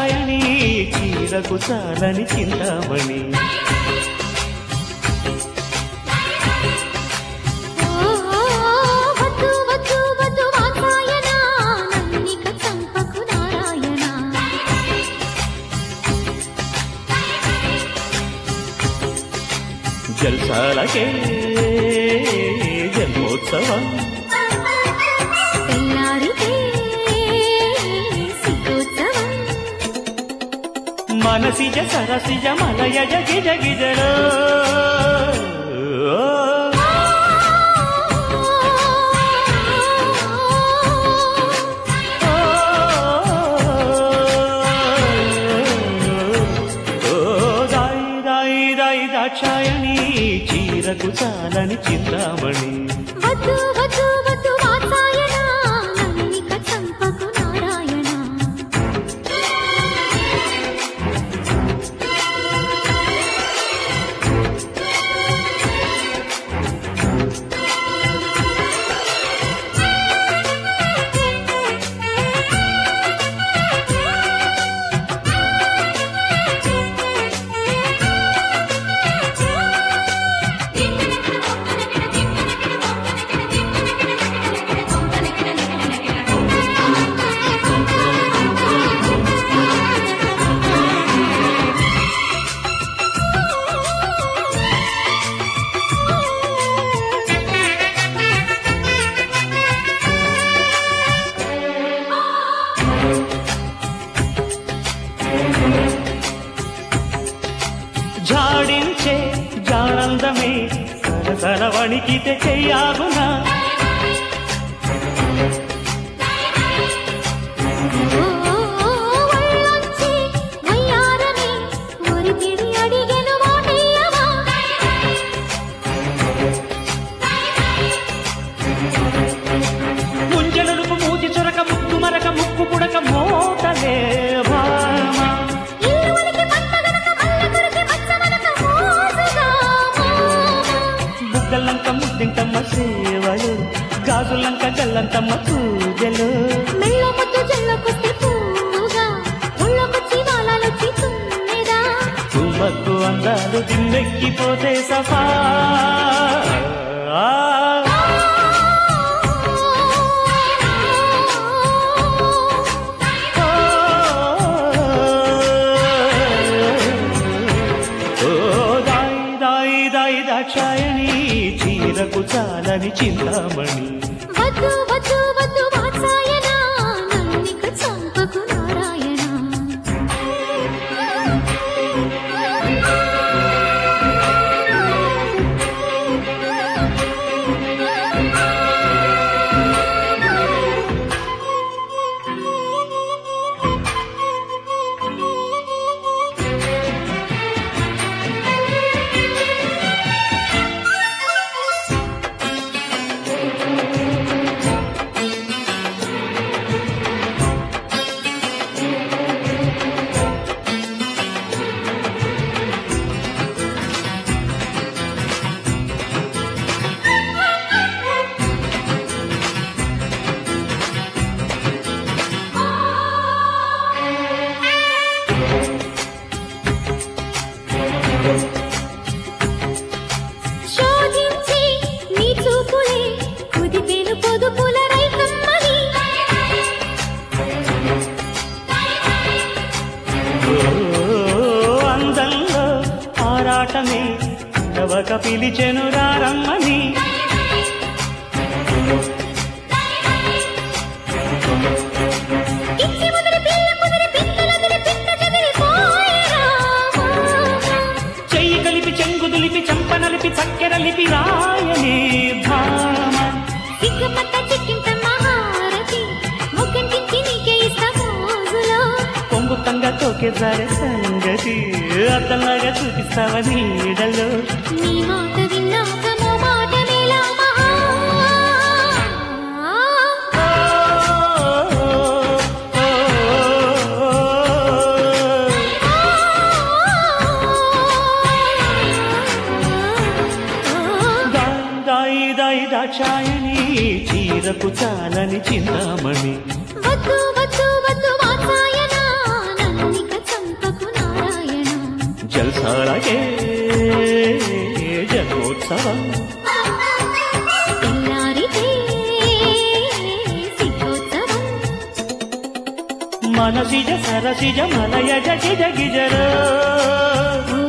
దాక్షాయణి చీరకు చాలని చింతామణి ఓ వద్దు వద్దు వద్దు వాతాయన నన్నిక చంపకు నారాయణ జల్సాలకే జన్మోత్సవం తెల్లారితే సిగ్గోత్సవం మనసిజ సరసిజ మలయజ గిజ గిజలో దాయి దాయి దాయి దాక్షాయణి చీరకు చాలని చింతామణి వద్దు వద్దు వద్దు వాతాయన నన్నిక చంపకు నారాయణ జాడించే జానందమే సరసర వణికితే చెయ్యాగునా ఓ వళ్ళొచ్చి వయ్యారని ఒరిపిడి అడిగెను మాటయ్యవా ముంజలుపు మూతి చొరక ముక్కు మరక ముక్కు పుడక మోటలే భామ ఇల్లువలికి పట్టగనక మల్ల కొరికి మచ్చమనక మోసుగా బుగ్గలంక ముద్దింటమ్మ సేవలు గాజులంక గల్లంతమ్మ పూజలు మెల్ల ముద్దు జల్లకొస్తే పూగా ఒళ్ళొకొచ్చి వాలాలొచ్చి తుమ్మెదా తుమ్మకు అందాలు దిన్నెక్కిపోతే సఫా ఓ దాయి దాయి దాయి దాక్షాయణి చీరకు చాలని చింతామణి వద్దు వద్దు వద్దు వాత్సాయన నన్నిక చంపకు నారాయణ శోధించి నీ చూపులే కుదిపేను పొదుపుల రైకమ్మని ఓ అందంలో ఆరాటమే నవక పిలిచెను రారమ్మని ఇచ్చి ముదిరి పిల్ల కుదిరి పిట్టలదిరి పిట్ట చెదిరిపోయేరా చెయ్యి కలిపి చెంగు దులిపి చంప నలిపి చక్కెరలిపి రాయని భామ సిగ్గుపట్ట చిక్కింత మహారతి ముగ్గంటించి నీకే ఇస్తా మోజులో కొంగు తంగ తోకే జారే సంగతి అతలాగా చూపిస్తావ నీడలో నీ మాట విన్నాక మో మాట మేలా మహా దాయి దాయి దాయి దాక్షాయణి చీరకు చాలని చింతామణి వద్దు వద్దు వద్దు వాత్సాయన నన్నిక అందాలకే జన్మోత్సవం తెల్లారితే సిద్ధోత్సవం మనసిజ సరసిజ మలయజ గిజ గిజరో